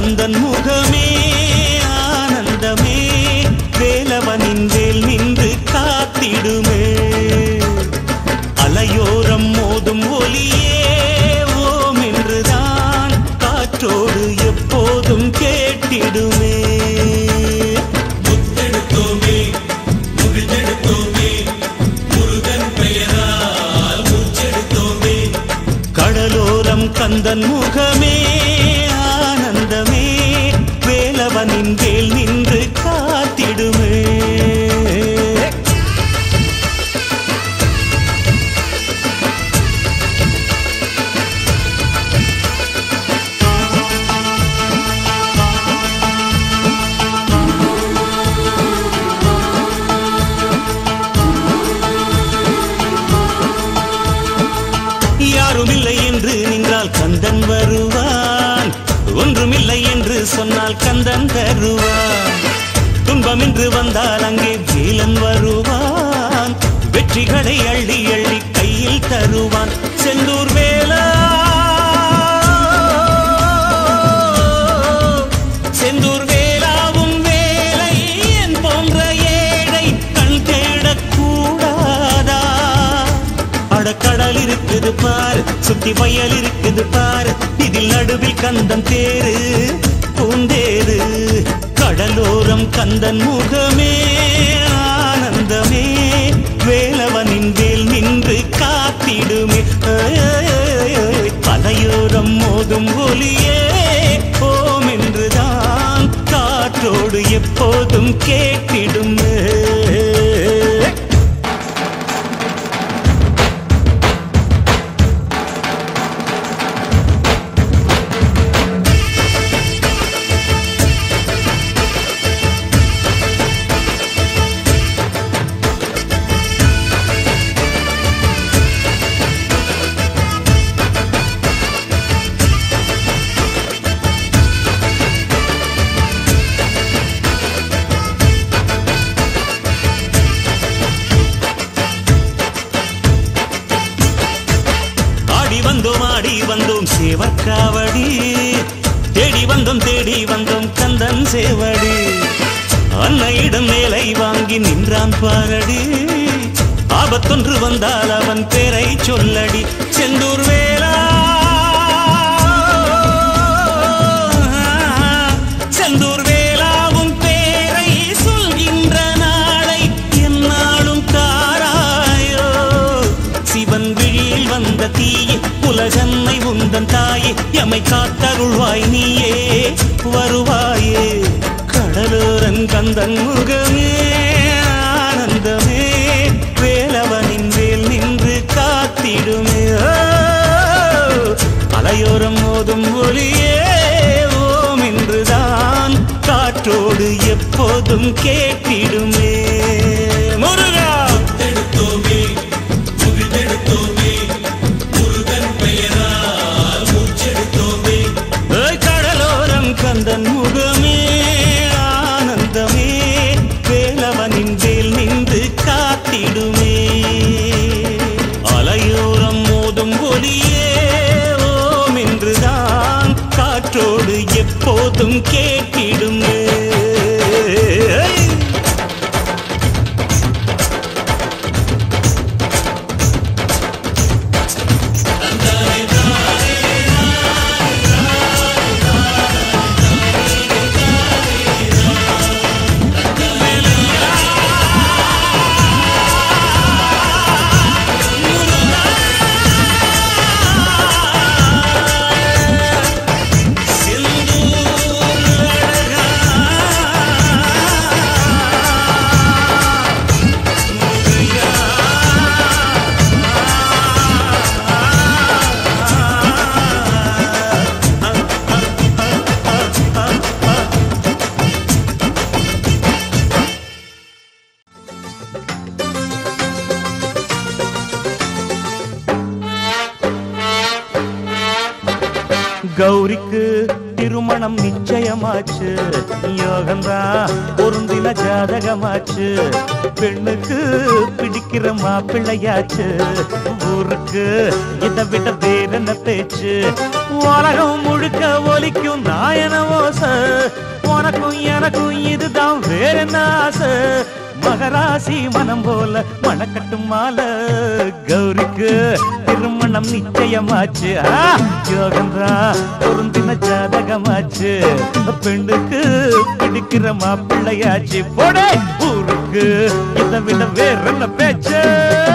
கந்தன் முகமே ஆனந்தமே வேலவனின் வேல் நின்று காத்திடுமே அலையோரம் மோதும் ஒலியே ஓம் என்றுதான் காற்றோடு எப்போதும் கேட்டிடுமே முத்தெடுத்தோமே முகிழ்ந்தெடுத்தோமே முருகன் பெயரால் மூச்செடுத்தோமே கடலோரம் கந்தன் முகமே ஆனந்தமே வேலவனின் வேல் நின்று காத்திடுமே யாருமில்லை என்று நின்றால் கந்தன் வருவான் ஒன்றுமில்லை என்று சொன்னால் கந்தன் தருவான் துன்பம் என்று வந்தால் அங்கே வேலன் வருவான் வெற்றிகளை அள்ளி அள்ளி கையில் தருவான் செந்தூர் வேலா செந்தூர் வேலாவும் வேலை என் போன்ற ஏழை கண் தேடக்கூடாதா அடக்கடல் இருக்குது பாரு சுத்தி வயல் இருக்குது பாரு இதில் நடுவில் கந்தன் தேரு பூந்தேரு கடலோரம் கந்தன் முகமே ஆனந்தமே வேலவனின் வேல் நின்று காத்திடுமே ஐ, ஐ, ஐ, ஐ. பனையோரம் மோதும் ஒலியே ஓம் என்றுதான் காற்றோடு எப்போதும் கேட்டிடுமே ஆடி வந்தோம் ஆடி வந்தோம் சேவக்காவடி தேடி வந்தோம் தேடி வந்தோம் கந்தன் சேவடி அன்னையிடம் மேலை வாங்கி நின்றான் பாரடி ஆபத்தொன்று வந்தால் அவன் பேரை சொல்லடி செந்தூர் வேலா செந்தூர் வேலாவும் பேரை சொல்கின்ற நாளை என்னாலும் தாராயோ சிவன் விழியில் வந்த தீயே உலகன்னை உந்தன் தாயே எமை காத்தருள்வாய் நீயே வருவாயே கடலோரன் கந்தன் முகமே ஆனந்தமே வேலவனின் வேல் நின்று காத்திடுமே ஓ, அலையோரம் மோதும் ஒளியே ஓம் என்றுதான் காற்றோடு எப்போதும் கேட்டிடுமே முருகா முத்தெடுத்தோமே முகிழ்ந்தெடுத்தோமே முருகன் பெயரால் மூச்செடுத்தோமே ஏய் கடலோரம் கந்தன் முகமே ஆனந்தமே வேலவனின் வேல் நின்று காத்திடுமே அலையோரம் மோதும் ஒலியே ஓம் என்றுதான் காற்றோடு எப்போதும் கேட்டிடுமே ஏய். கௌரிக்கு திருமணம் நிச்சயமாச்சு யோகம்தான் பொருந்தின ஜாதகமாச்சு பெண்ணுக்கு பிடிக்கிற மாப்பிள்ளையாச்சு ஊருக்கு இதை விட வேற என்ன பேச்சு உலகம் முழுக்க ஒலிக்கும் நாயன ஓசை உனக்கும் எனக்கும் இதுதான் வேற என்ன ஆசை மகராசி மனம் போல மணக்கட்டும் மாலை கௌரிக்கு திருமணம் நிச்சயமாச்சு ஆ, யோகம்தான் பொருந்தின ஜாதகமாச்சு பெண்ணுக்கு பிடிக்கிற மாப்பிள்ளையாச்சு போடே ஊருக்கு இதை விட வேற என்ன பேச்சு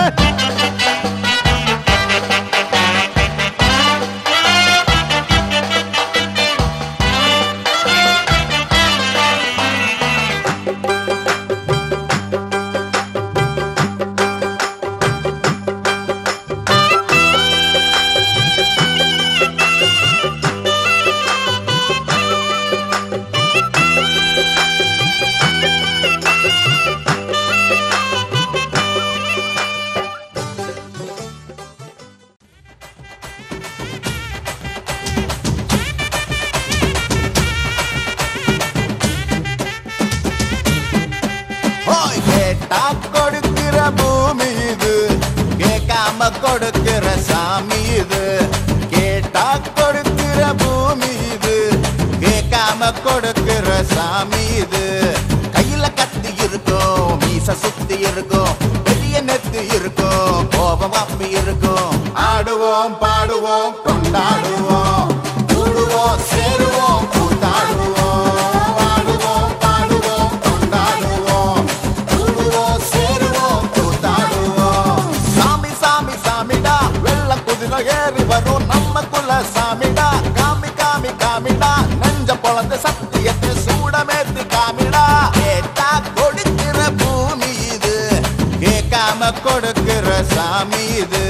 ஹோய் கேட்டா கொடுக்கிற பூமி இது கேட்காம கொடுக்கிற சாமி இது கேட்டா கொடுக்கிற பூமி இது கேட்காம கொடுக்கிற சாமி இது கையில கத்தி இருக்கும் மீச சுத்தி இருக்கும் பெரிய நெத்து இருக்கும் கோபம் அப்பி இருக்கும் ஆடுவோம் பாடுவோம் கொண்டாடுவோம் கூடுவோம் சேருவோம் கூத்தாடுவோம் ஆடுவோம் பாடுவோம் கொண்டாடுவோம் கூடுவோம் சேருவோம் கூத்தாடுவோம் சாமி சாமி சாமிடா வெள்ள குதிரை ஏறி வரும் நம்ம குல சாமிடா காமி காமி காமிடா நெஞ்ச பொழந்த சத்தியத்தை சூடமேத்து காமிடா கேட்டா கொடுக்கிற பூமி இது கேட்காம கொடுக்கிற சாமி இது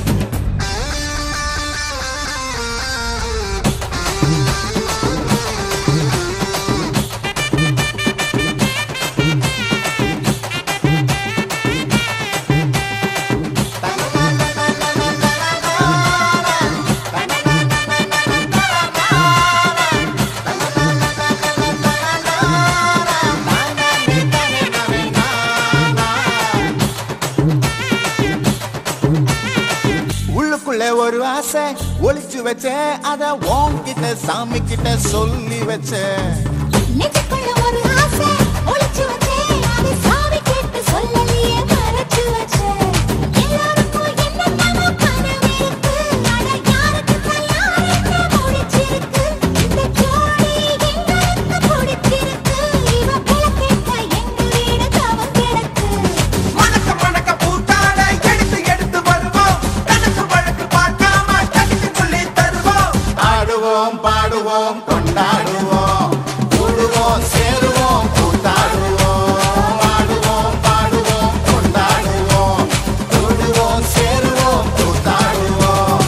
உள்ளுக்குள்ள ஒரு ஆசை ஒளிச்சு வச்சேன் அத உன்கிட்ட சாமி கிட்ட சொல்லி வச்சேன் நெஞ்சுக்குள்ள ஒரு ஆசை ஒளிச்சு வச்சேன் அதை சாவி கேட்டு சொல்லலையே மறைச்சு வச்சேன் எல்லாருக்கும் என்னென்னமோ கனவு இருக்கு ஆனா யாருக்கு கல்யாணத்தை முடிச்சிருக்கு இந்த ஜோடி எங்களுக்கு பிடிச்சிருக்கு இவ பிளக்கிட்ட எங்க வீடு தவம் கிடக்கு மணக்க மணக்க பூத்தாட எடுத்து எடுத்து வருவோம் கணக்கு வழக்கு பார்க்காம கணக்கு சொல்லி தருவோம் ஆடுவோம் பாடுவோம் கொண்டாடுவோம் கூடுவோம் சேருவோம் கூத்தாடுவோம் ஆடுவோம் பாடுவோம் கொண்டாடுவோம் கூடுவோம் சேருவோம் கூத்தாடுவோம்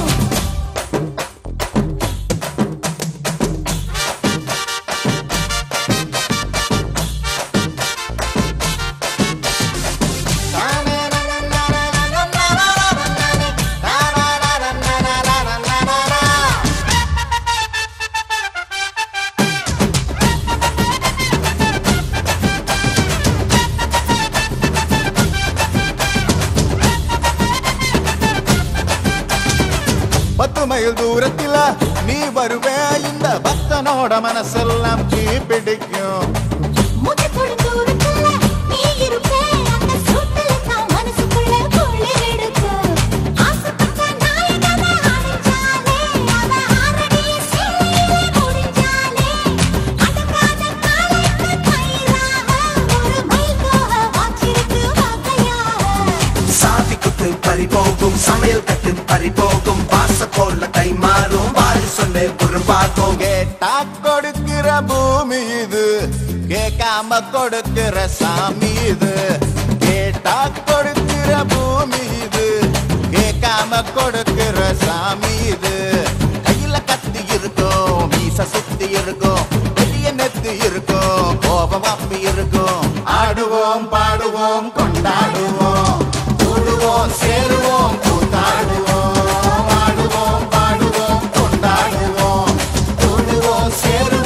பத்து மைல் தூரத்தில நீ வருவே இந்த பக்தனோட மனசெல்லாம் தீ பிடிக்கும் மூச்சு தொடும் தூரத்துல நீ இருப்பே அந்த சூட்டுல தான் மனசுக்குள்ள குளிர் எடுக்கு ஆசைப்பட்ட நாயகனை அணைச்சாலே அவ ஆரடி சேலையிலே முடிஞ்சாலே அடங்காத காலைக்கு கயிறாக ஒரு மைல்கோக வாச்சிருக்கு வகையாக சாதி குத்து பறிபோகும் சமையல் கட்டு பறிபோகும் வாச போல கை மாறும் வாரி சொல்ல ஒரு பார்க்கும் கேட்டா கொடுக்கிற பூமி இது கேட்காம கொடுக்கிற சாமி இது கேட்டா கொடுக்கிற பூமி இது கேட்காம கொடுக்கிற சாமி இது கையில கத்தி இருக்கும் மீச சுத்தி இருக்கும் பெரிய நெத்து இருக்கும் கோபம் அப்பி இருக்கும் ஆடுவோம் பாடுவோம் கொண்டாடுவோம் கூடுவோம் சேருவோம் கூத்தாடுவோம் ஆடுவோம் பாடுவோம் கொண்டாடுவோம் கூடுவோம் சேருவோம்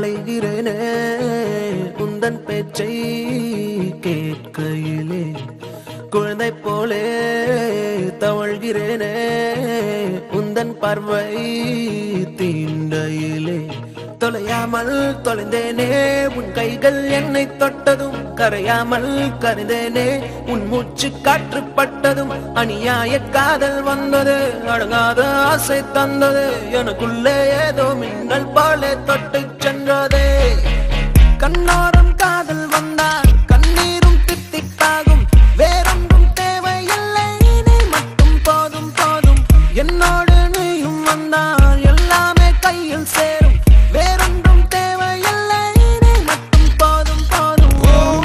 அலைகிறேனே உந்தன் பேச்சை கேட்கையிலே குழந்தை போலே தவழ்கிறேனே உந்தன் பார்வை தீண்டையிலே தொலையாமல் தொலைந்தேனே உன் கைகள் என்னை தொட்டதும் கரையாமல் கருந்தேனே உன் மூச்சு காற்று பட்டதும் அநியாய காதல் வந்தது அடங்காத ஆசை தந்தது எனக்குள்ளே ஏதோ மின்னல் போலே தொட்டு சென்றதே கண்ணோரம் காதல் வந்தால் கண்ணீரும் தித்திப்பாகும் வேறொன்றும் தேவையில்லை நீ மட்டும் போதும் போதும் என்னோடு நீயும் வந்தால் எல்லாமே கையில் சேரும் வேறொன்றும் தேவையில்லை நீ மட்டும் போதும் போதும்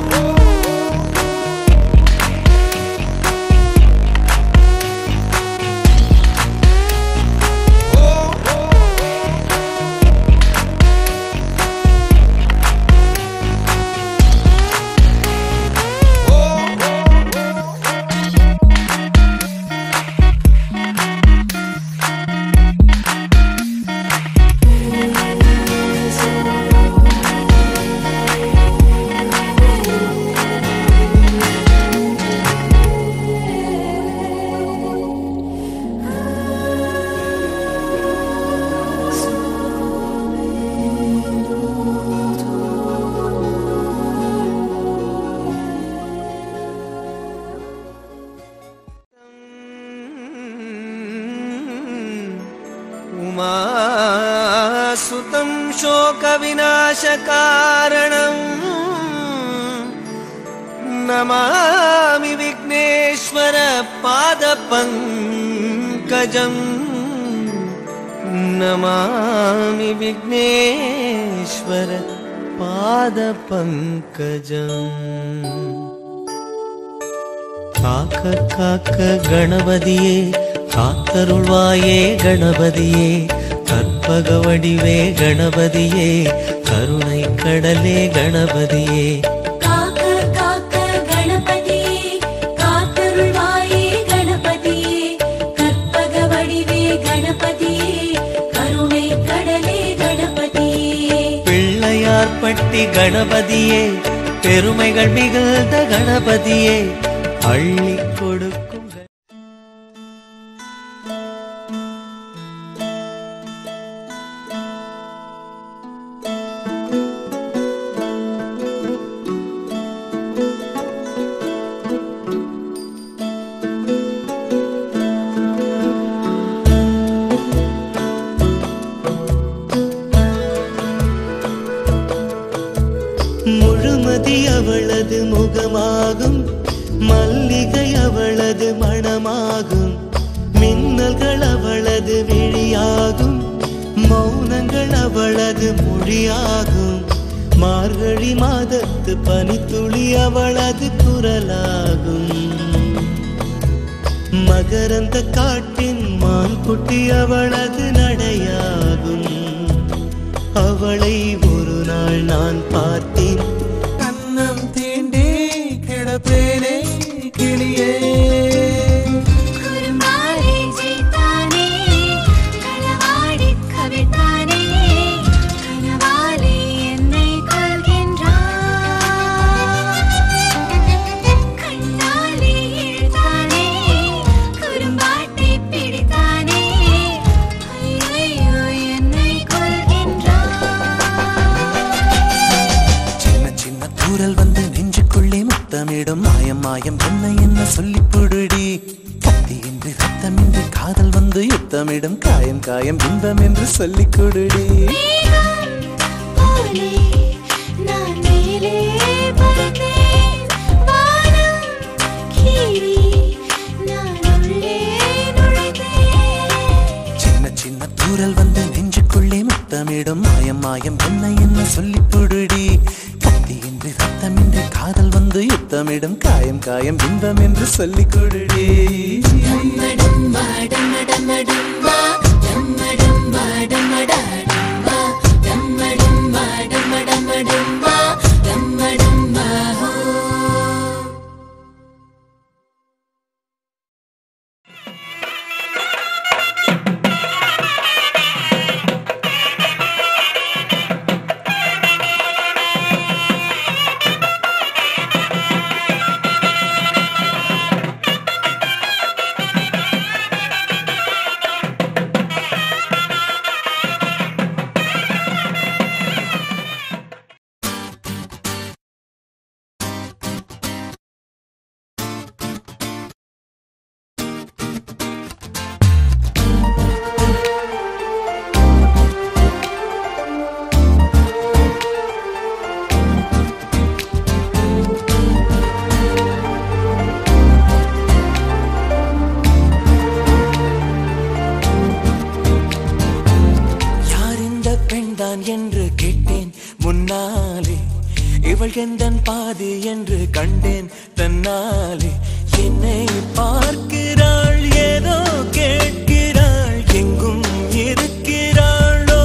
उमासुतं शोकविनाशकारणम् नमामि विघ्नेश्वर पादपङ्कजम् नमामि विघ्नेश्वर पादपङ्कजम् காக்க காக்க கணபதியே காத்தருள்வாயே கணபதியே கற்பக வடிவே கணபதியே கருணை கடலே கணபதியே காக்க காக்க கணபதியே காத்தருள்வாயே கணபதியே கற்பக வடிவே கணபதியே கருணை கடலே கணபதியே பிள்ளையார்பட்டி கணபதியே பெருமைகள் மிகுந்த கணபதியே அள்ளி கொடுக்கும் கண- முழுமதி அவளது முகமாகும் மல்லிகை அவளது மணமாகும் மின்னல்கள் அவளது விழியாகும் மௌனங்கள் அவளது மொழியாகும் மார்கழி மாதத்து பனித்துளி அவளது குரலாகும் மகரந்த காட்டின் மான்குட்டி அவளது நடையாகும் அவளை ஒரு நாள் நான் பார்த்தேன் கண்ணம் தீண்டி கிடப்பேனே கிளியே குறும்பாலே ஜெயித்தானே களவாடி கவிழ்த்தானே கனவாலே என்னை கொள்கின்றான் கண்ணாலே இழுத்தானே குறும்பாட்டை பிடித்தானே ஐயையோ என்னை கொள்கின்றான் சின்ன சின்ன தூரல் வந்து நெஞ்சுக்குள்ளே முத்தமிடும் மாயம் மாயம் என்ன என்ன சொல்லி புடுடி கத்தி என்று ரத்தமின்றி காதல் வந்து யுத்தமிடும் காயம் காயம் இன்பம் என்று சொல்லிக் கொடுடி மேகம் போலே நான் மேலே பறந்தேன். வானம் கீறி நான் உள்ளே நுழைந்தேன். சின்ன சின்ன தூரல் வந்து நெஞ்சுக்குள்ளே முத்தமிடும் மாயம் மாயம் என்ன என்ன சொல்லி புடுடி கத்தி என்று ரத்தமின்றி காதல் வந்து யுத்தமிடும் காயம் காயம் இன்பம் என்று சொல்லிக் கொடுடி டம்மடம்பா, டம்மடம்மடம்பா, டம்மடம்பா, டம்மடாடம்பா, டம்மடம்பா, டம்மடம்மடம்பா, டம்மடம்பா, ஹோ. ஆ இவள் எந்தன் பாதி என்று கண்டேன் தன்னாலே என்னை பார்க்கிறாள் ஏதோ கேட்கிறாள் எங்கும் இருக்கிறாளோ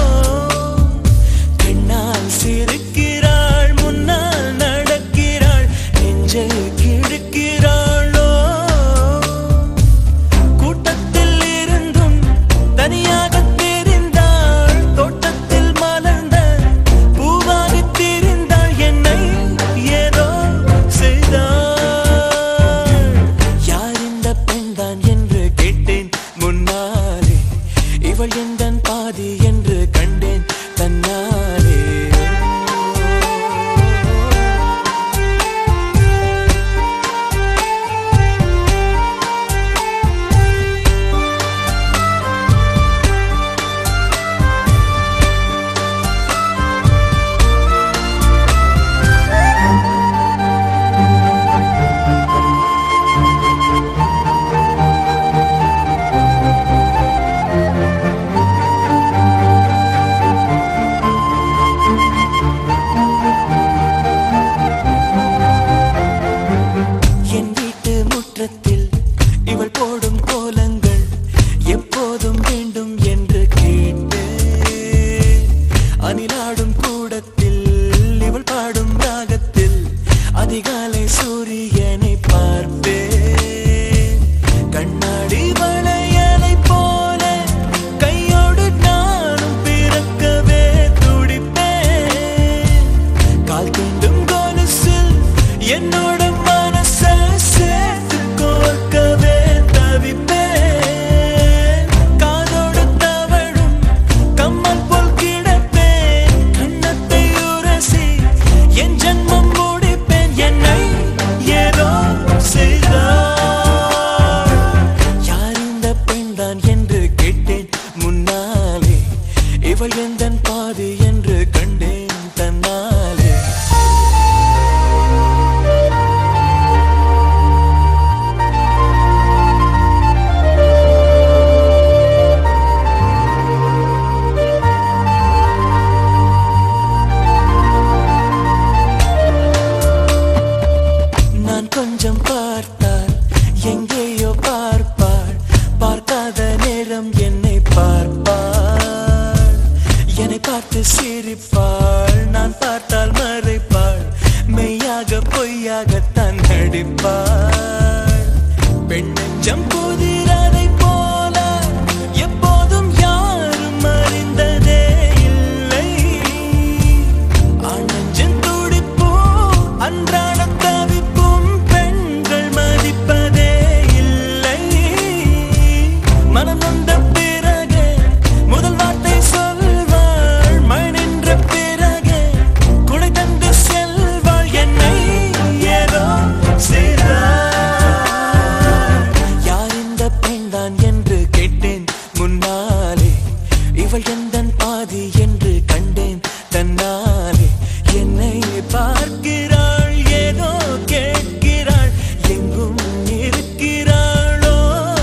கண்ணால் சிரிக்கிறாள் முன்னால் நடக்கிறாள் நெஞ்சை கிழக்கிறாளோ கூட்டத்தில் இருந்தும் தனியாக தெரிந்தாள் தோட்டத்தில் மலர்ந்த பூவாக தெரிந்தாள் என்னை ஏதோ செய்தாள் யார் இந்த பெண்தான் என்று கேட்டேன் முன்னாலே இவள் எந்தன் பாதி என்று கண்டேன் தன்னாலே என் வீட்டு முற்றத்தில் இவள் போடும் கோலங்கள் எப்போதும் வேண்டும் என்று கேட்டு அணிலாடும் கூடத்தில் இவள் பாடும் ராகத்தில் அதிகாலை சூரியனை பார்ப்பேன் கண்ணாடி வளையலை போல கையோடு நானும் பிறக்கவே துடிப்பேன் கால் தீண்டும் கொலுசில் என்னோட மனச சேர்த்து கோர்க்கவே தவிப்பேன் காதோடு தவழும் கம்மல் போல் கிடப்பேன் கண்ணத்தை உரசி என் ஜன்மம் முடிப்பேன் என்னை ஏதோ செய்தார் யார் இந்த பெண்தான் என்று கேட்டேன் முன்னாலே இவள் எந்தன் பாதி என்று கண்டேன் தன்னாலே நான் கொஞ்சம் பார்த்தால் எங்கேயோ பார்ப்பாள் பார்க்காத நேரம் என்னை பார்ப்பாள் என்னை பார்த்து சிரிப்பாள் நான் பார்த்தால் மறைப்பாள் மெய்யாக பொய்யாகத்தான் நடிப்பாள் பெண் நெஞ்சம் புதிரதை போல எப்போதும் யாரும் அறிந்ததே இல்லை ஆனஞ்சன் துடிப்போ அன்றாட தவிப்பும் பெண்கள் மதிப்பதே இல்லை மனம் நொந்த பிறகு முதல் வார்த்தை சொல்வாள் மழை நின்ற பிறகு குடை தந்து செல்வாள் என்னை ஏதோ செய்தாள் யார் இந்த பெண்தான் என்று கேட்டேன் முன்னாலே இவள் எந்தன் பாதி என்று கண்டேன் தன்னாலே என்னை பார்க்கிறாள் ஏதோ கேட்கிறாள் எங்கும் இருக்கிறாளோ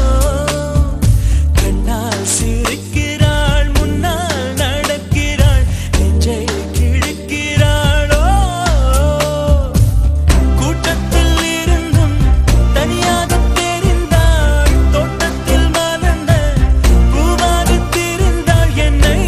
கண்ணால் சிரிக்கிறாள் முன்னால் நடக்கிறாள் நெஞ்சை கிழிக்கிறாளோ கூட்டத்தில் இருந்தும் தனியாக தெரிந்தாள் தோட்டத்தில் மலர்ந்த பூவாக தெரிந்தாள் என்னை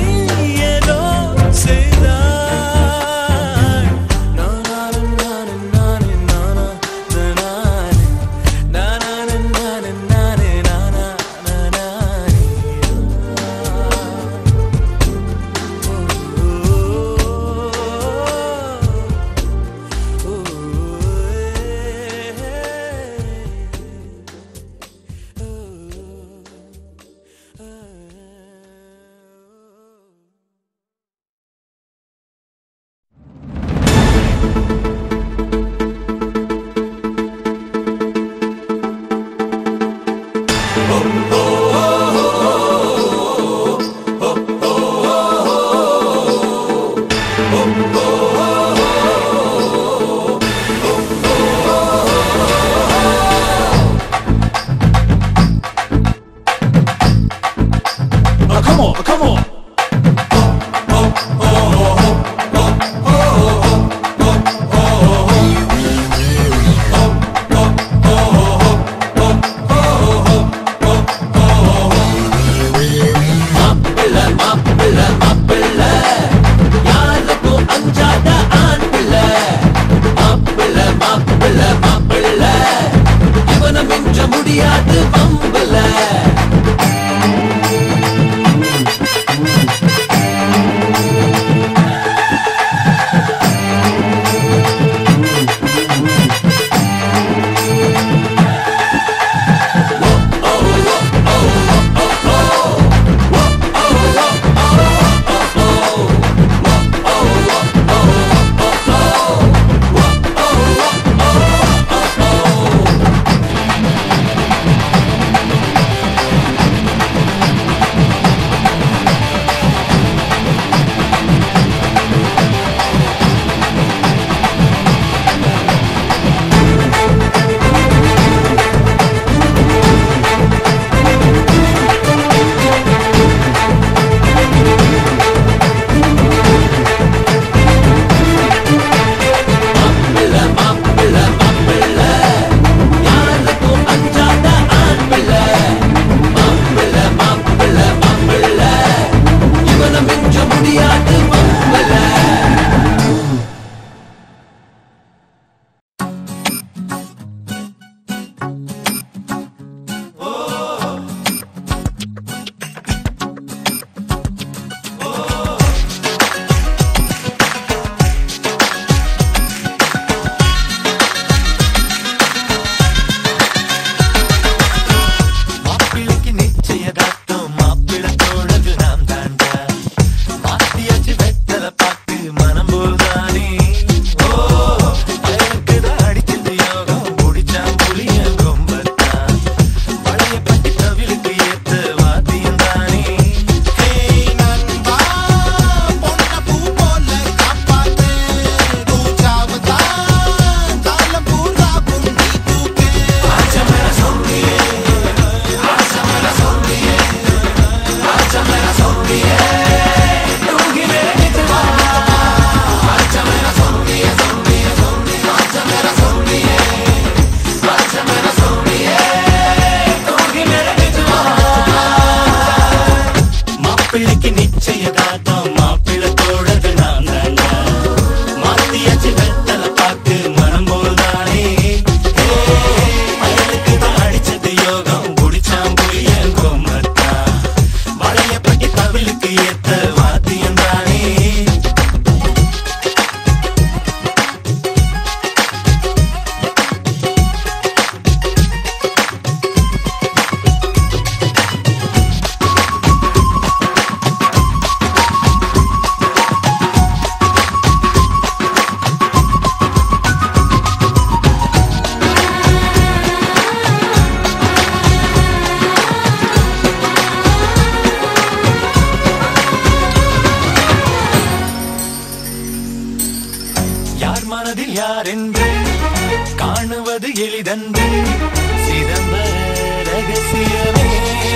யார் என்று காணுவது எளிதன்று சிதம்பர ரகசியமே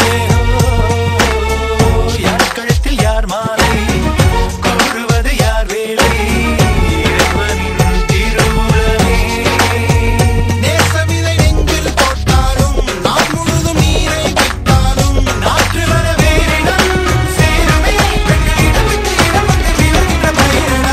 ஓ, யார் கழுத்தில் யார் மாலை கொள்ளுவது யார் வேலை இறைவனின் திருவுளமே நேசமிதை நெஞ்சில் போட்டாலும் நான் முழுதும் நீரை விட்டாலும் நாற்று வர வேறிடம் சேருமே பெண்களிடம் விட்டு இடம் வந்து விலகின்ற பயிரிடா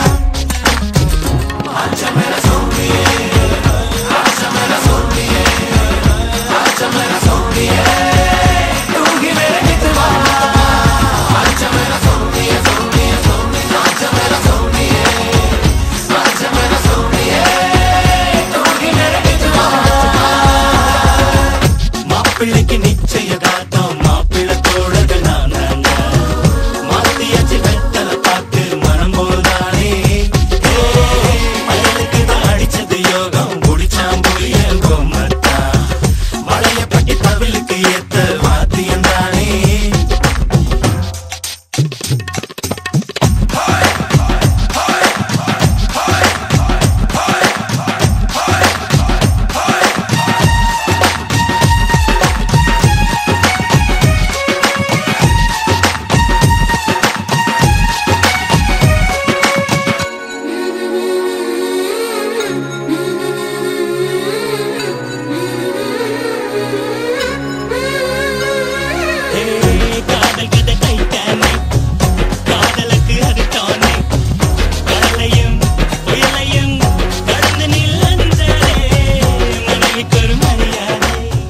மாப்பிள்ளைக்கு நிச்சயதார்த்தம் மாப்பிள்ளை தோழர்கள் நான் நாங்க மாத்தியாச்சு வெத்தலை பார்த்து மனம் போல்தானே பயலுக்கு தான் அடிச்சது யோகம் குடிச்சாம் புளிய கோமத்தான் வளையப்பட்டி தவிலுக்கு ஏத்த வாத்தியம் தானே காதல் கதை டைட்டானிக் காதலுக்கு அது டானிக் கடலையும் புயலையும் கடந்து நில்லந்தரே மனைவிக்கு ஒரு மரியாதை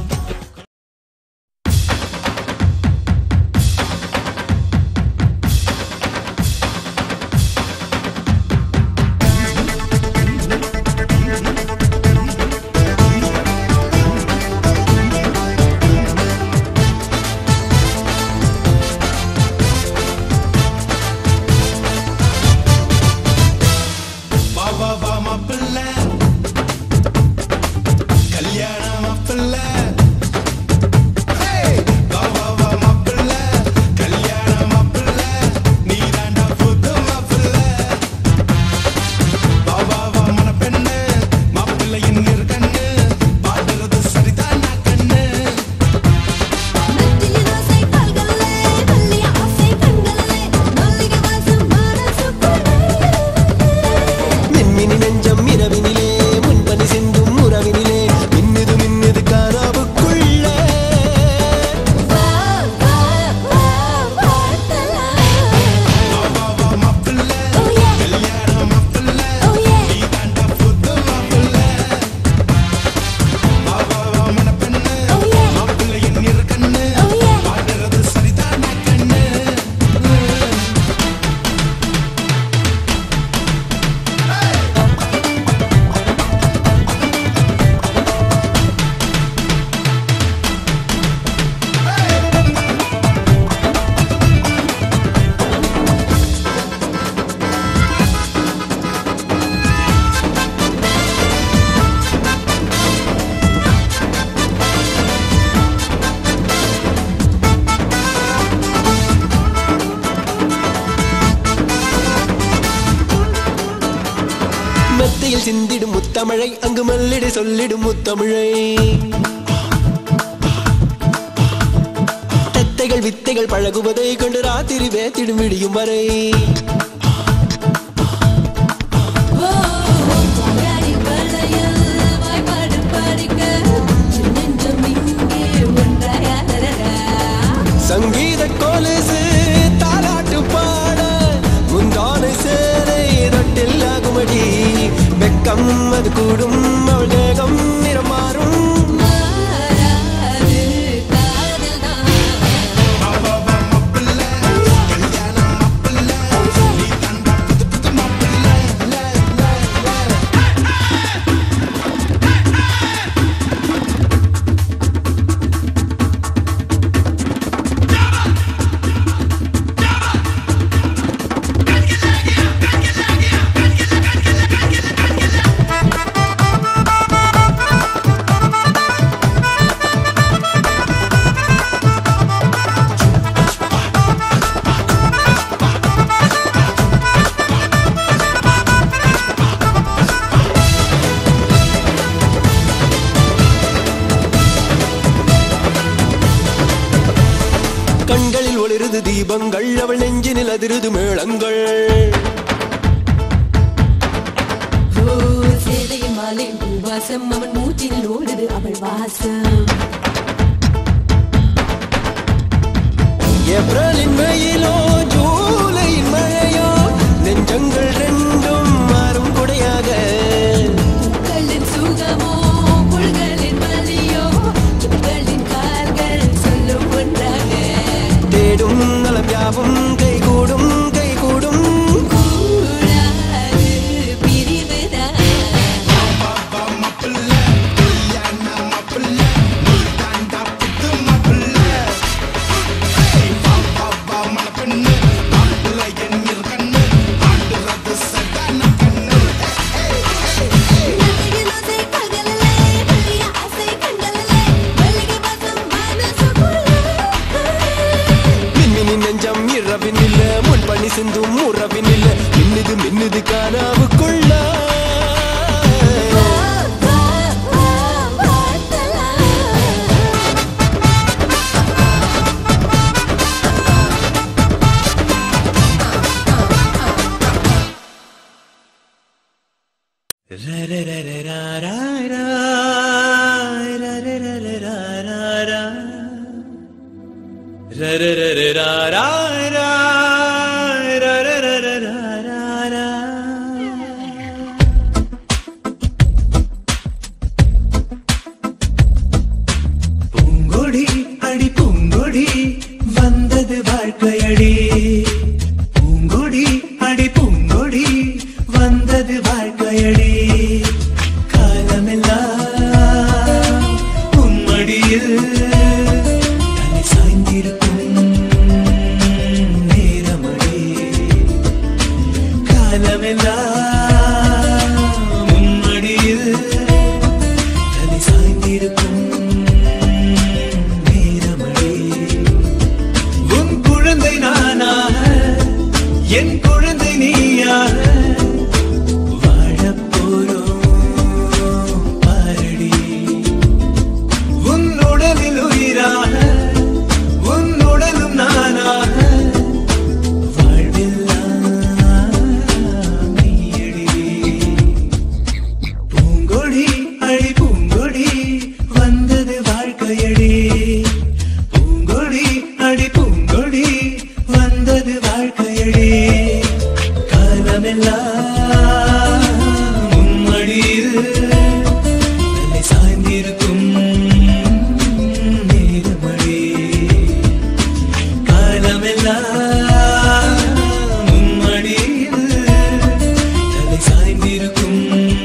வா வா வா மாப்பிள்ள கல்யாண மாப்பிள்ள Hey! வா வா வா மாப்பிள்ள கல்யாண மாப்பிள்ள நீ தாண்டா புது மாப்பிள்ள வா வா வா மணப்பெண்ணு மாப்பிள்ளையின் இரு கண்ணு பாடுறது சரிதானா கண்ணு மெட்டிய ஆசை கால்களே வெள்ளிய ஆசை கண்களே மல்லிகை வாசம் மனசுக்குள்ளே மின்மினி நெஞ்சம் இரவினிலே முன்பனி சிந்தும் உறவினிலே மின்னுது மின்னுது கனவுக்குள்ளே வா வா வா வாட்டலாம் வா வா மாப்பிள்ள Oh yeah கல்யாண மாப்பிள்ள oh yeah நீ தாண்டா புது மாப்பிள்ள வா வா வா மணப்பெண்ணு oh yeah மாப்பிள்ளையின் இரு கண்ணு oh yeah பாடுறது சரிதானா கண்ணு மெத்தையில் சிந்திடும் முத்தமிழை அங்கு மல்லிடை சொல்லிடும் முத்தமிழை தத்தைகள் வித்தைகள் பழகுவதை கொண்டு ராத்திரி வேத்திடும் விடியும் வரை வாடி வளையல் வாய்ப்பாடு படிக்க நெஞ்சம் இங்கே ஒன்றாயாதரா சங்கீத கொலுசு தாலாட்டு பாட முந்தானை சேலை தொட்டில் ஆகுமடி வெக்கம் அது கூடும் அவள் தேகம் நிறம் மாறும் மாறாது காதல் வா வா வா மாப்பிள்ள கல்யாண மாப்பிள்ள நீ தாண்டா புது புது மாப்பிள்ள வா கண்களில் ஒளிருது தீபங்கள் அவள் நெஞ்சினில் அதிருது மேளங்கள் ஓ சேலையின் மாலை பூவாசம் அவன் மூச்சினில் ஓடுது அவள் வாசம் ஏப்ரலின் வெயிலோ ஜூலையின் மழையோ நெஞ்சங்கள் ரெண்டும் மாறும் கொடையாக பூக்களின் சுகமோ புல்களின் வலியோ சுக்களின் கால்கள் சொல்லும் ஒன்றாக தேடும் நலம் யாவும் கைகூடும் கைகூடும் கூடாது பிரிவுதான் நதியின் ஓசை கால்களிலே, வெள்ளிய ஆசை கண்களிலே, மல்லிகை வாசம் மனசுக்குள்ளே. மின்மினி நெஞ்சம் இரவின் இல்ல முன் பணி சிந்தும் உறவின் இல்ல மின்னுது மின்னுது காணாவுக்குள்ள வா, வா, வா, பார்த்தலாம். பூங்கொடி அடி பூங்கொடி வந்தது வாழ்க்கையடி பூங்கொடி அடி பூங்கொடி வந்தது வாழ்க்கையடி காலமெல்லாம் உம்மடியில் தலை சாய்ந்திருக்கும் நேரமடி காலமெல்லாம் உம்மடியில் தலை சாய்ந்திருக்கும் நேரமடி உன் குழந்தை நானாக என் குழந்தை நீயாக வாழப் போறோம் பாரடி உன் உடலில் உயிராக உன் உடலும் நானாக வாழ்வெல்லாம் நீயடி பூங்கொடி அடி பூங்கொடி வந்தது வாழ்க்கையடி பூங்கொடி அடி பூங்கொடி வந்தது வாழ்க்கையடி காலமெல்லாம் உம்மடியில் தலை சாய்ந்திருக்கும் நேரமடி காலமெல்லாம் உம்மடியில் தலை சாய்ந்திருக்கும்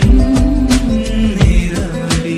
நேரமடி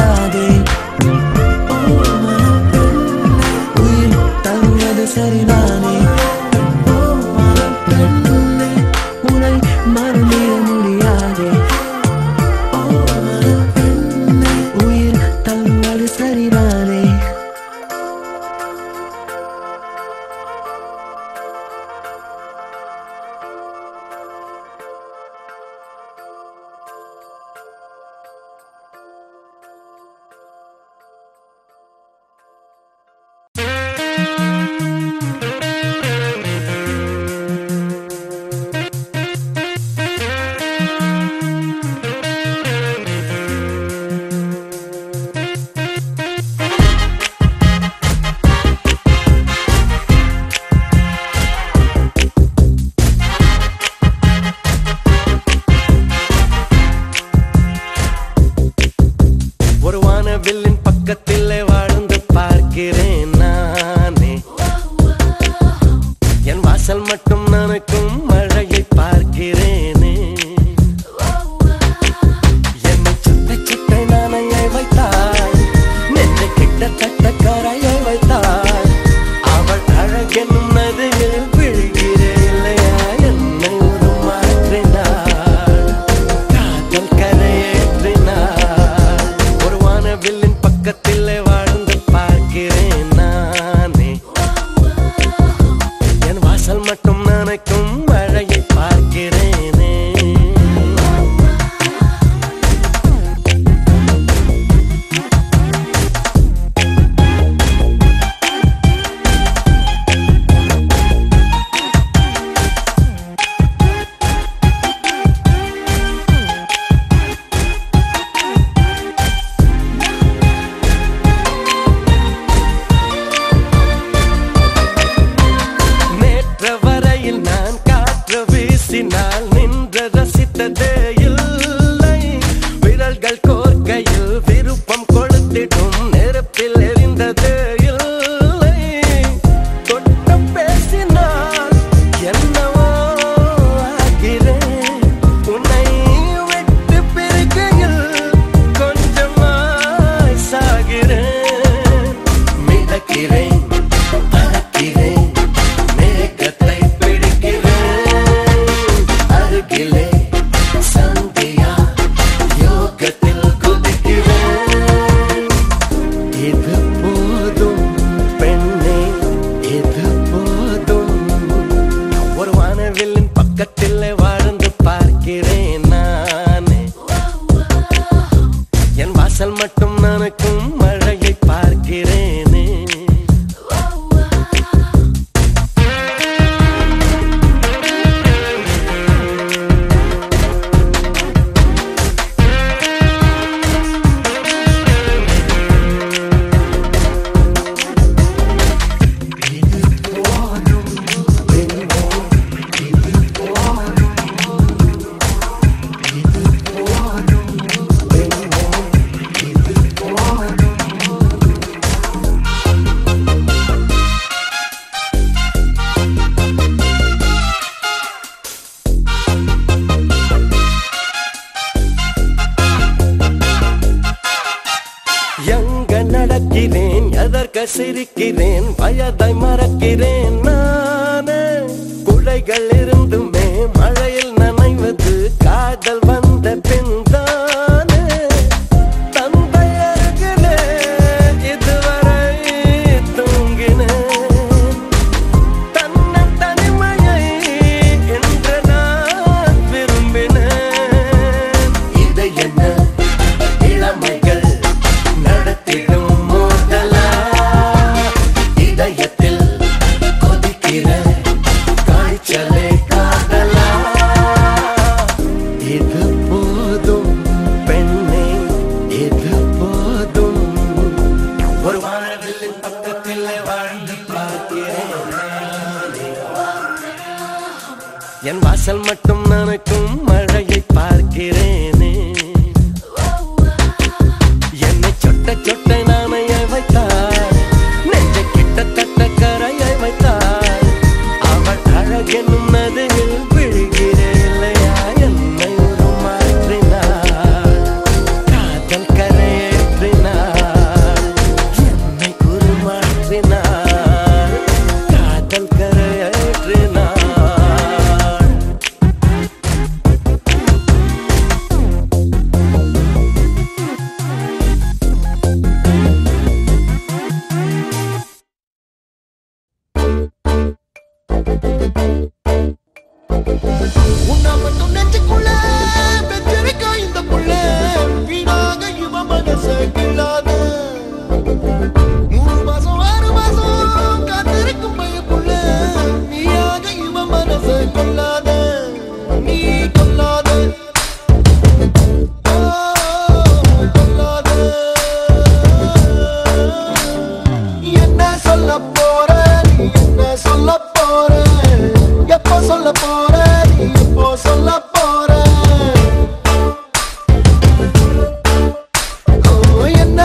முடியாதே ஓ மனப்பெண்ணே, உயிர் தள்ளுவது சரிதானே ஓ மனப்பெண்ணே, உன்னை மறந்திட முடியாதே ஓ மனப்பெண்ணே, உயிர் தள்ளுவது சரிதானே ஒரு வானவில்லின் பக்கத்திலே வாழ்ந்து பார்க்கிறேன் நானே என் வாசல் மட்டும் நனக்கும் மழையை பார்க்கிறேனே என்னை சுட்ட சுட்ட நாணையை வைத்தாள் நெஞ்சை கிட்டத்தட்ட கரையை வைத்தாள் அவள் அழகென்னும் நதியில் விழுகிறேன் இல்லையா என்னை உருமாற்றினாள் காதல் கரையேற்றினாள் ஒரு வானவில்லின் பக்கத்திலே வாழ்ந்து பார்க்கிறேன் நானே என் வாசல் மட்டும் நனைக்கும் மழையை பார்க்கிறேனே நேற்ற வரையில் நான் காற்று வீசினால் நின்று ரசித்ததே இல்லை விரல்கள் கோர்க்கையில் விருப்பம் கொளுத்திடும் நெருப்பில் எரிந்ததே இல்லை தொட்டு பேசினால் என்னவோ ஆகிறேன் உன்னை விட்டு பிரிக்கையில் கொஞ்சமாய் சாகிறேன் மிதக்கிறேன் பறக்கிறேன் மேகத்தை பிடிக்கிறேன் அருகிலே சந்தியா யோகத்தில் குதிக்கிறேன் இது போதும் பெண்ணே இது போதும் ஒரு வானவில்லின் பக்கத்தில் வாழ்ந்து பார்க்கிறேன் நானே என் வாசல் மட்டும் நனக்கும் மழையை பார்க்கிறேனே எங்க நடக்கிறேன் எதற்க சிரிக்கிறேன் வயதை மறக்கிறேன் நானே குடைகள் இருந்துமே மழையில் நனைவது காதல் வந்த பின் தானே தந்தை அருகிலே இதுவரை தூங்கினேன் தன்னை தனிமையை என்று நான் விரும்பினேன் இதை என்ன இளமைகள் நடத்திடும் மோதலா இதயத்தில் கொதிக்கிற காய்ச்சலே காதலா இது போதும் பெண்ணே இது போதும் ஒரு வானவில்லின் பக்கத்தில் வாழ்ந்து பார்க்கிறேன் நானே. என் வாசல் மட்டும் நனக்கும் மழையை பார்க்கிறேனே என்னை சொட்ட சொட்ட நாணையை வைத்தாள் நெஞ்சை கிட்டத்தட்ட கரையை வைத்தாள் அவள் அழகென்னும் நதியில் விழுகிறேன் இல்லையா என்னை ஒரு மாற்றினாள் காதல் கரையேற்றினாள்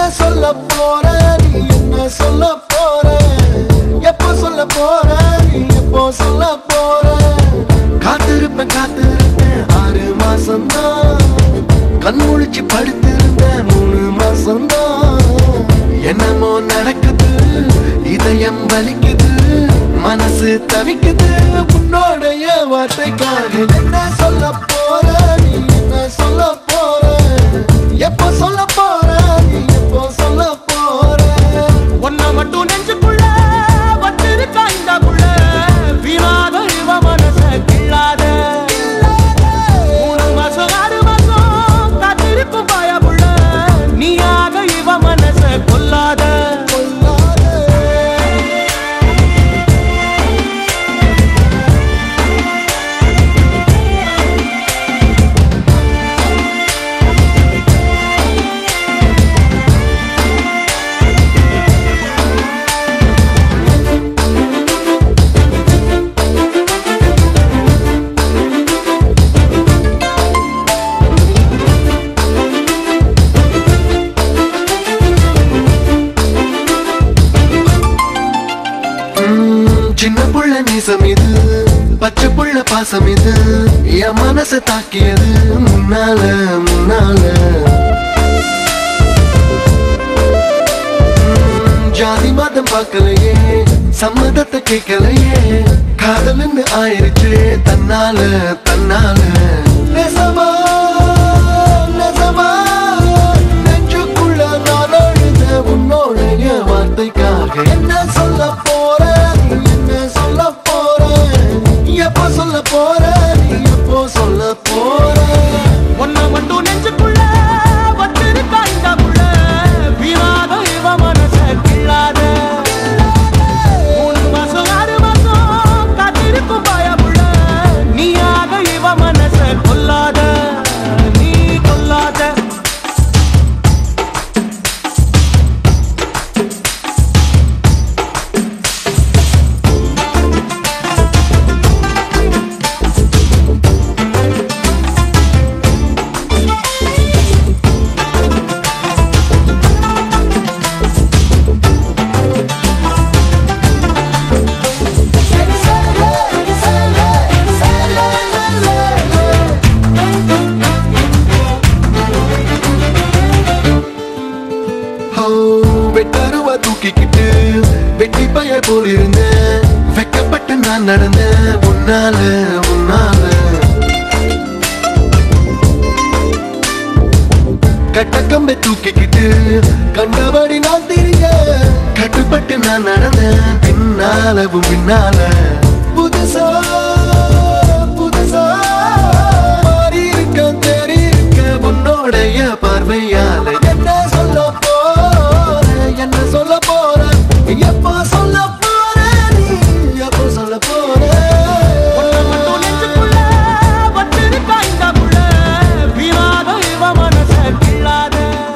சொல்ல போற நீ என்ன சொல்ல போற எப்போ சொல்ல போற நீ எப்போ சொல்ல போற காத்திருப்பேன் காத்திருப்பேன் ஆறு மாசம்தான் கண் முழிச்சு படுத்திருந்தேன் மூணு மாசம்தான் என்னமோ நடக்குது இதயம் வலிக்குது மனசு தவிக்குது உன்னோடைய வார்த்தைக்காக என்ன சொல்ல போற நீ என்ன சொல்ல போற எப்போ சொல்ல போற நீ எப்போ சொல்ல போற ஒன்ன மட்டும் நெஞ்சுக்குள்ள வச்சிருக்கா இந்த புள்ள வீணாத இவ மனச கிள்ளாத மூணு மாசம் ஆறு மாசம் காத்திருக்கும் பாய புள்ள நீயாக இவ மனச கொல்லாத ம், சின்ன புள்ள நேசம் இது பச்சை புள்ள பாசம் இது என் மனச தாக்கியது முன்னால முன்னால ம், ஜாதி மதம் பார்க்கலையே சம்மதத்தை கேட்கலையே காதல்னு ஆயிருச்சு தன்னால தன்னால நெசமா நெசமா நெஞ்சுக்குள்ள நான் அழுத உன்னோடைய வார்த்தைக்காக என்ன சொல்ல போற நீ என்ன சொல்ல போற எப்போ சொல்ல போற நீ எப்போ சொல்ல போற ஒன்ன மட்டும் நெஞ்சுக்குள்ள வச்சிருக்கா இந்த புள்ள வீணாத இவ மனச கிள்ளாத மூணு மாசம் ஆறு மாசம் காத்திருக்கும் பாய புள்ள நீயாக இவ மனச கொல்லாத நீ கொல்லாத ஹோ, வெட்டருவா தூக்கிக்கிட்டு வெட்டி பய போல் இருந்தேன் வெக்கப்பட்டு நான் நடந்தேன் உன்னால உன்னால கட்டக்கம்பை தூக்கிக்கிட்டு கண்டபடி நான் திரிய கட்டுப்பட்டு நான் நடந்தேன் பின்னாலவும் பின்னால புதுசா புதுசா மாறி இருக்க தெரியிருக்க உன்னோடைய பார்வையால என்ன சொல்ல போற என்ன சொல்ல போற எப்போ சொல்ல போற நீ எப்போ சொல்ல போற ஒன்ன மட்டும் நெஞ்சுக்குள்ள வச்சிருக்கா இந்த புள்ள வீணாத இவ மனச கிள்ளாத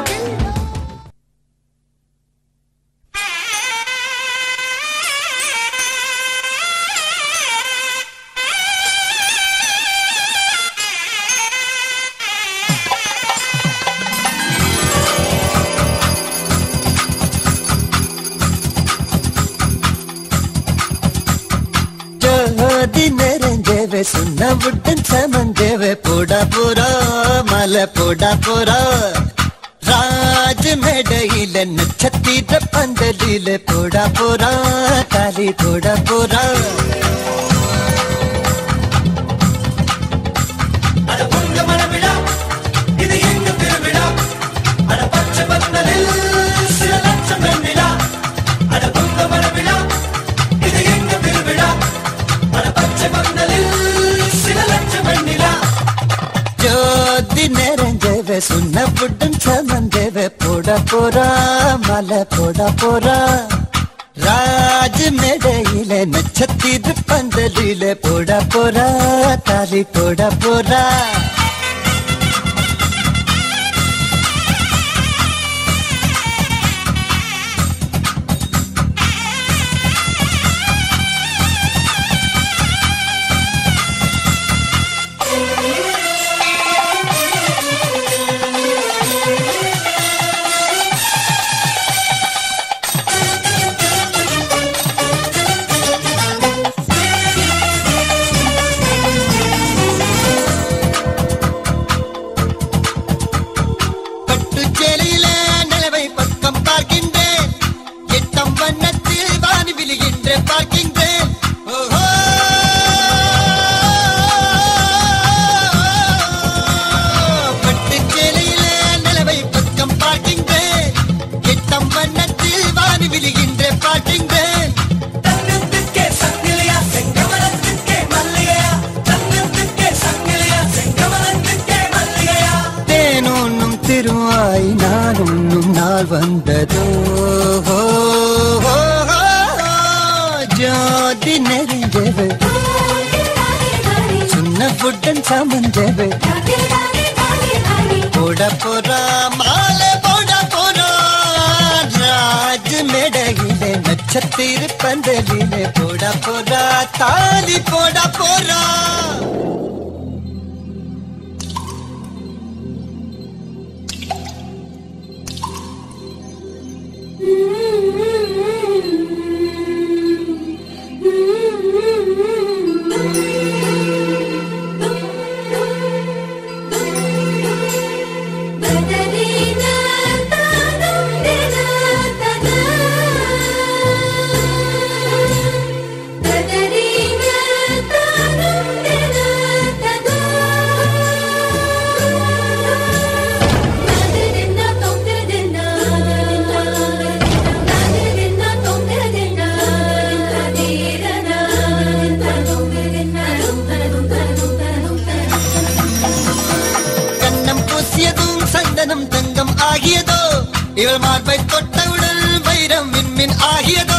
ஜோதி நிறைஞ்சவே சுண்ணவுடன் சமந்தேவே போடா போறா மலை போடா போறா ராஜ மேடையில நட்சத்திர பந்தலில போடா போறா தாலி போடா போறா ஜோதி நிறைஞ்சவே சுண்ணவுடன் சமந்தேவே போடா போறா மலை போடா போறா ராஜ மேடையில நட்சத்திர பந்தலில போடா போறா தாலி போடா போறா நாள் வந்ததோ ஹோ, ஹோ, ஹோ, ஜோதி நெறிஞ்சது சின்ன புட்டன் சமஞ்சது போட போறா மாலை போட போறா ராஜ் மேடையிலே நட்சத்திர பந்தலிலே போட போறா தாலி போட போறா கண்ணம் பூசியதும் சந்தனம் தங்கம் ஆகியதோ இவள் மார்பை தொட்டவுடன் வைரம் விண்மின் ஆகியதோ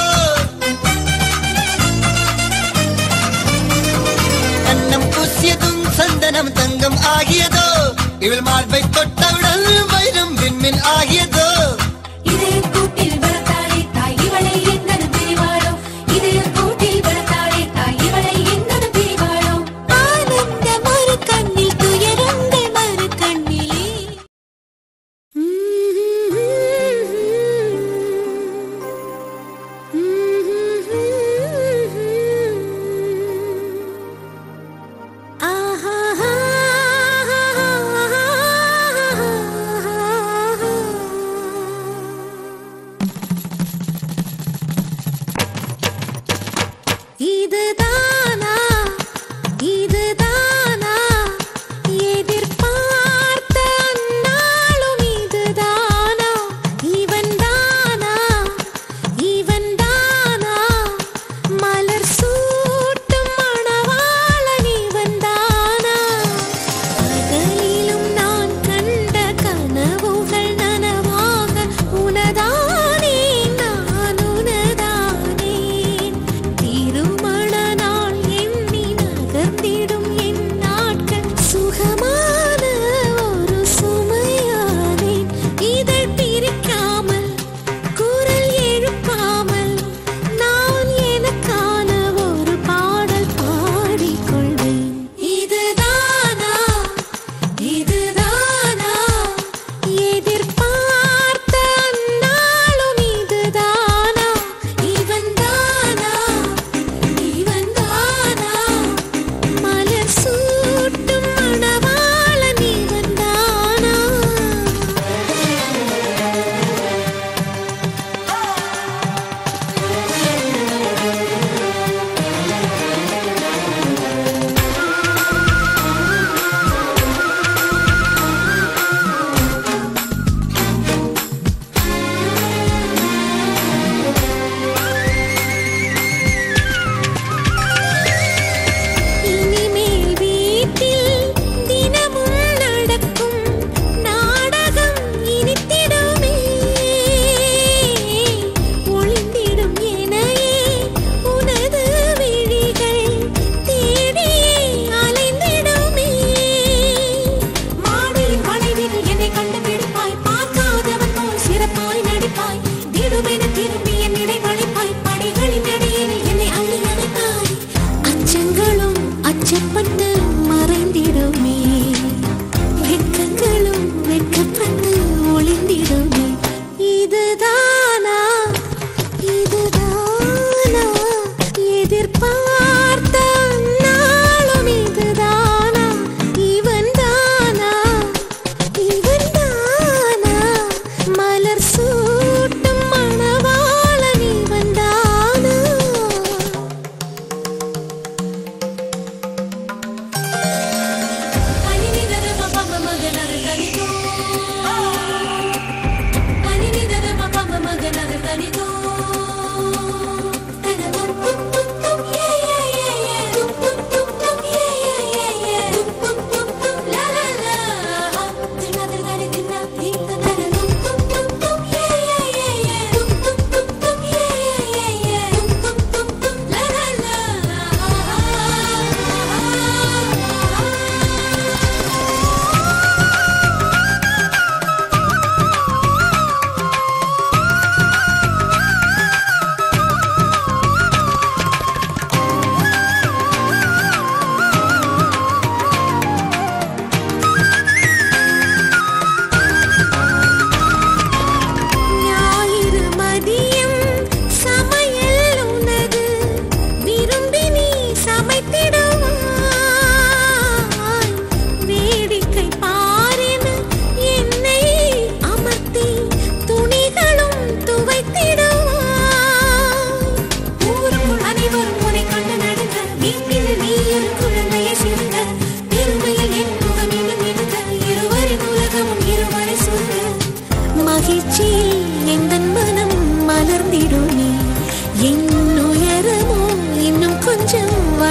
கண்ணம் பூசியதும் சந்தனம் தங்கம் ஆகியதோ இவள் மார்பை தொட்டவுடன் வைரம் விண்மின் ஆகியதோ இதயம் கூட்டில் வளர்த்தாளே தாய் இவளை எங்கன பிரிவாளோ இதயம் கூட்டில் வளர்த்தாளே தாய் இவளை எங்கன பிரிவாளோ ஆனந்த மறு கண்ணில் துயரங்கள் மறு கண்ணிலே ஆஹா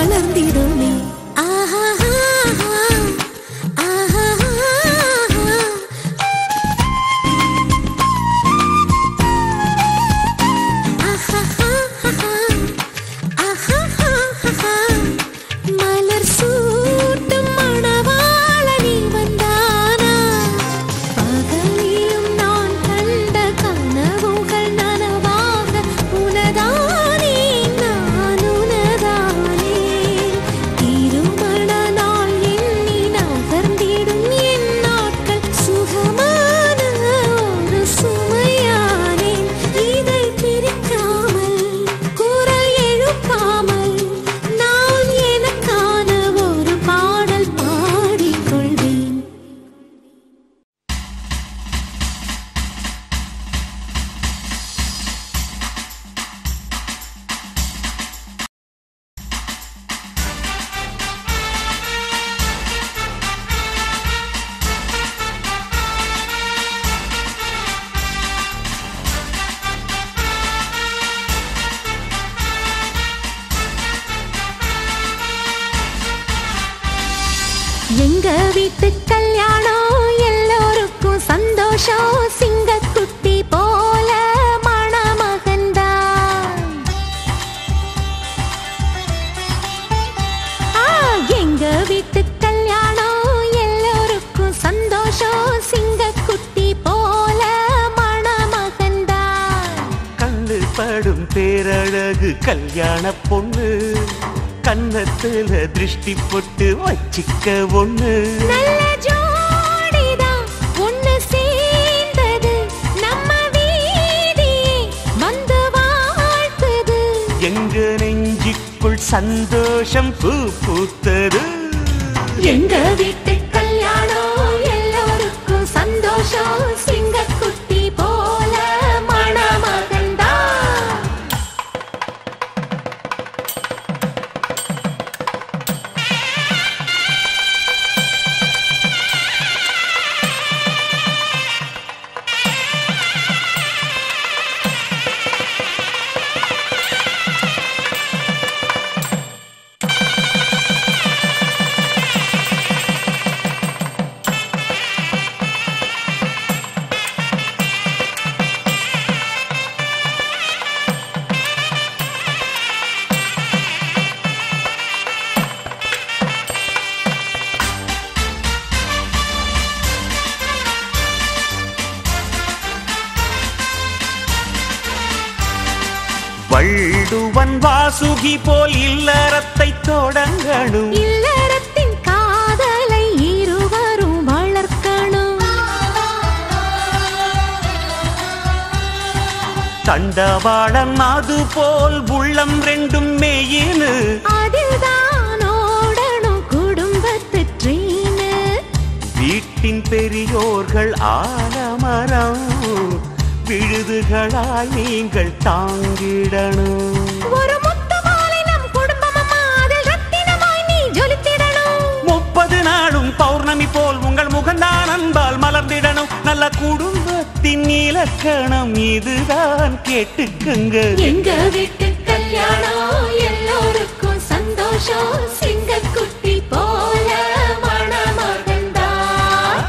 மலர்ந்திடுமே ஆஹா ஆஹா மலர் சூட்டும் மணவாளனி வந்தானா பகலிலும் நான் கண்ட கனவுகள் நனவாக உனதானே நான் உனதானே திருமண நாள் எண்ணி நகர்ந்திடும் என் நாட்கள் சுகமான ஒரு சுமையானேன் இதை பிரிக்காமல் குரல் எழுப்பாமல் நான் எனக்கான ஒரு பாடல் பாடிக்கொள்வேன் எங்க வீட்டு கல்யாணம் எல்லோருக்கும் சந்தோஷம் சிங்கக்குட்டி போல மணமகன்தான் ஆ, எங்க வீட்டு கல்யாணம் எல்லோருக்கும் சந்தோஷம் சிங்கக்குட்டி போல மணமகன்தான் கண்ணு படும் பேரழகு கல்யாண பொண்ணு கன்னத்துல திருஷ்டி போட்டு வச்சிக்க ஒண்ணு நல்ல ஜோடிதான் ஒண்ணு சேர்ந்தது நம்ம வீதியே வந்து வாழ்த்துது எங்க நெஞ்சுக்குள் சந்தோஷம் பூ பூத்தது எங்க வீட்டு கல்யாணம் எல்லோருக்கும் சந்தோஷம் சிங்கக்குட்டி போல மணமகன்தான் வள்ளுவன் வாசுகி போல் இல்லறத்தை தொடங்கணும் இல்லறத்தின் காதலை இருவரும் வளர்க்கணும் தண்டவாளம் அது போல் உள்ளம் ரெண்டும் மேயினு அதில்தான் ஓடணும் குடும்பத்து ட்ரெயின் வீட்டின் பெரியோர்கள் ஆலமரம் விழுதுகளாய் நீங்கள் தாங்கிடணும் ஒரு முத்து மாலை நம் குடும்பமம்மா அதில் ரத்தினமாய் நீ ஜொலித்திடணும் முப்பது நாளும் பௌர்ணமி போல் உங்கள் முகந்தான் அன்பால் மலர்ந்திடணும் நல்ல குடும்பத்தின் இலக்கணம் இதுதான் கேட்டுக்குங்க எங்க வீட்டு கல்யாணம் எல்லோருக்கும் சந்தோஷம் சிங்கக்குட்டி போல மணமகன்தான்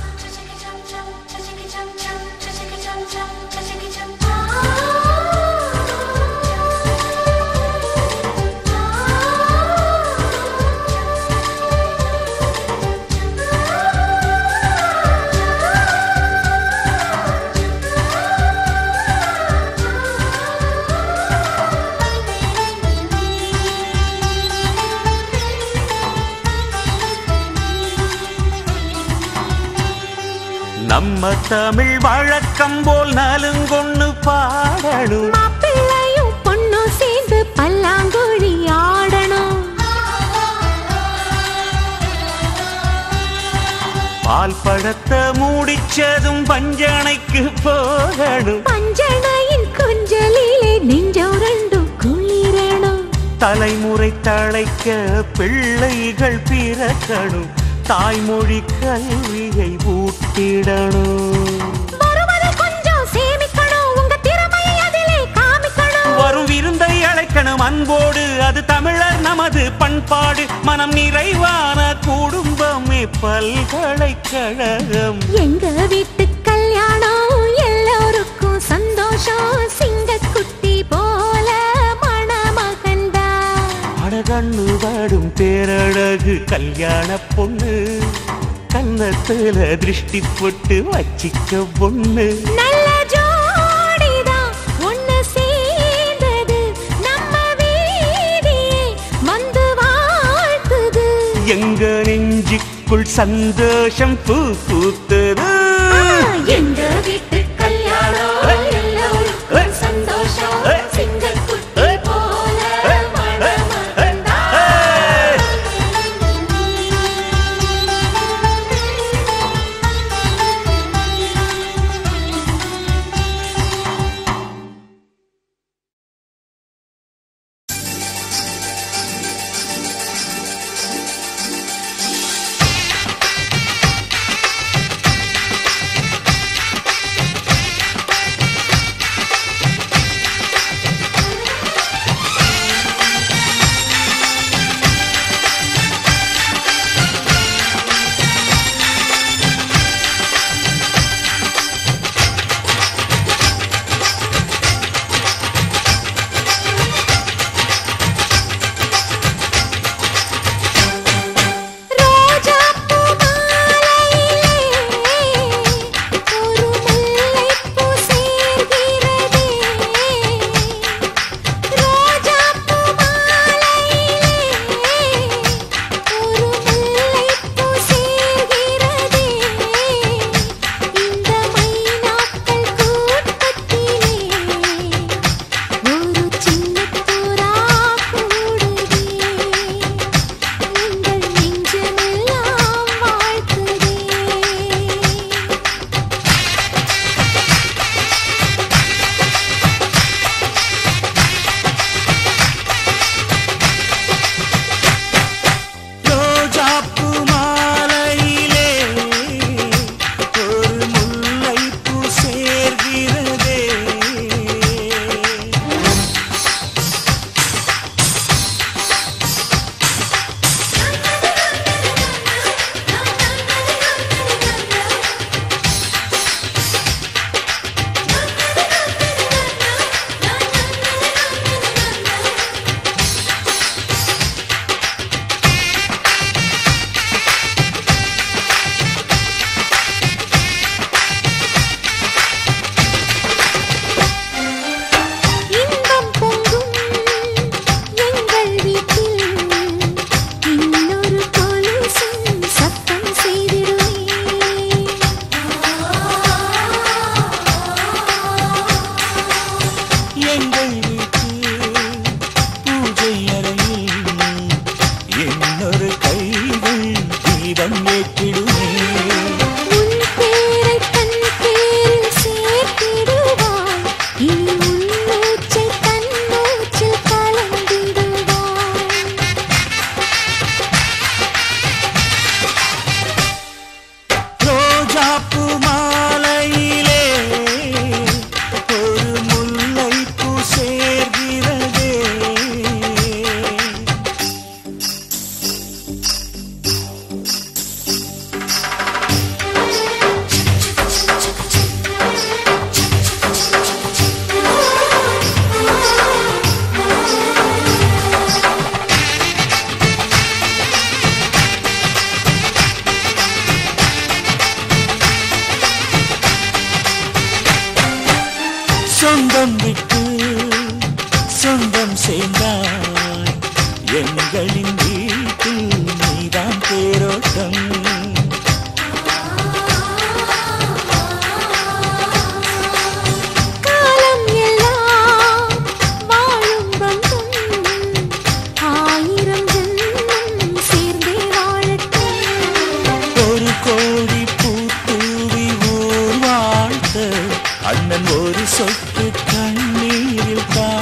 நம்ம தமிழ் வழக்கம் போல் நலுங்கொன்னு பாடணும் மாப்பிள்ளையும் பொண்ணும் சேர்ந்து பல்லாங்குழி ஆடணும் பால் பழத்தை மூடிச்சதும் பஞ்சனைக்கு போகணும் பஞ்சனையின் கொஞ்சலிலே நெஞ்சம் ரெண்டும் குளிரணும் தலைமுறை தழைக்க பிள்ளைகள் பிறக்கணும் தாய்மொழி கல்வியை ஊட்டிடணும் வருவதை கொஞ்சம் சேமிக்கணும் உங்க திறமையை அதிலே காமிக்கணும் வரும் விருந்தை அழைக்கணும் அன்போடு அது தமிழர் நம நமது பண்பாடு மனம் நிறைவான குடும்பமே பல்கலைக்கழகம் எங்க வீட்டு கல்யாணம் எல்லோருக்கும் சந்தோஷம் சிங்கக்குட்டி போல மணமகன்தான் அடகண்ணு பாடும் பேரழகு கல்யாண பொண்ணு கன்னத்துல திருஷ்டி போட்டு வச்சிக்க பொண்ணு நல்ல ஜோடிதான் ஒண்ணு சேர்ந்தது நம்ம வீதியே வந்து வாழ்த்துது எங்க நெஞ்சுக்குள் சந்தோஷம் பூ பூத்தது எங்க வீட்டு கல்யாணம் எல்லோருக்கும் சந்தோஷம் சிங்கக்குட்டி போல மணமகன்தான் ரோஜாப்பூ மாலையிலே ஒரு முல்லைப்பூ சேர்கிறதே ரோஜாப்பூ மாலையிலே ஒரு முல்லைப்பூ சேர்கிறதே இந்த மைனாக்கள் கூட்டத்திலே ஒரு சின்ன புறா கூடுதே எங்கள் நெஞ்சமெல்லாம் வாழ்த்துதே ரோஜாப்பூ மாலையிலே ஒரு முல்லைப்பூ சேர்கிறதே இன்பம் பொங்கும் எங்கள் வீட்டில் இன்னொரு கொலுசும் சத்தம் செய்திடுவே எங்கள் வீட்டில் பூஜை அறையில் இன்னொரு கைகள் தீபம் ஏற்றிடுமே உன் பேரை தன் பேரில் சேர்த்திடுவாய் இனி உன் மூச்சை தன் மூச்சில் கலந்திடுவாய் ரோஜாப்பூ மாலையிலே ஒரு முல்லைப்பூ சேர்கிறதே சொந்தம் விட்டு சொந்தம் சேர்ந்தாய் எங்களின் வீட்டில் நீதான் தேரோட்டம் காலம் எல்லாம் வாழும் பந்தம் ஆயிரம் ஜென்மம் சேர்ந்தே வாழட்டும் ஒரு கோடி பூத்தூவி ஊர் வாழ்த்த அண்ணன் ஒரு சொட்டு கண்ணீரில் தான்